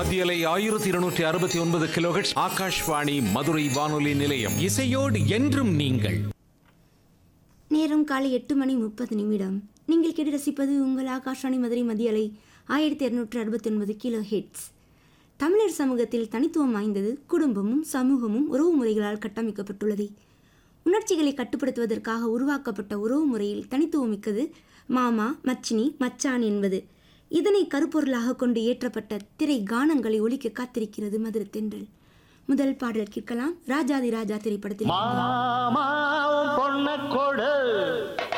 மத்தியலை ஆயிரத்தி இருநூற்றி அறுபத்தி ஒன்பது கிலோஹெட்ஸ் ஆகாஷ்வாணி மதுரை வானொலி நிலையம் இசையோடு என்றும் நீங்கள் நேரம் காலை எட்டு மணி முப்பது நிமிடம் நீங்கள் கேட்டு ரசிப்பது உங்கள் ஆகாஷவாணி மதுரை மதியலை ஆயிரத்தி இரநூற்றி அறுபத்தி ஒன்பது கிலோ ஹிட்ஸ் தமிழர் சமூகத்தில் தனித்துவம் வாய்ந்தது குடும்பமும் சமூகமும் உறவு முறைகளால் கட்டமைக்கப்பட்டுள்ளது உணர்ச்சிகளை கட்டுப்படுத்துவதற்காக உருவாக்கப்பட்ட உறவு முறையில் தனித்துவமிக்கது மாமா மச்சினி மச்சான் என்பது இதனை கருப்பொருளாக கொண்டு இயற்றப்பட்ட திரை கானங்களை ஒலிக்க காத்திருக்கிறது மதுரை தென்றல் முதல் பாடல் கேட்கலாம் ராஜாதி ராஜா திரைப்படத்தில் மாமாவும் பொண்ண கொடு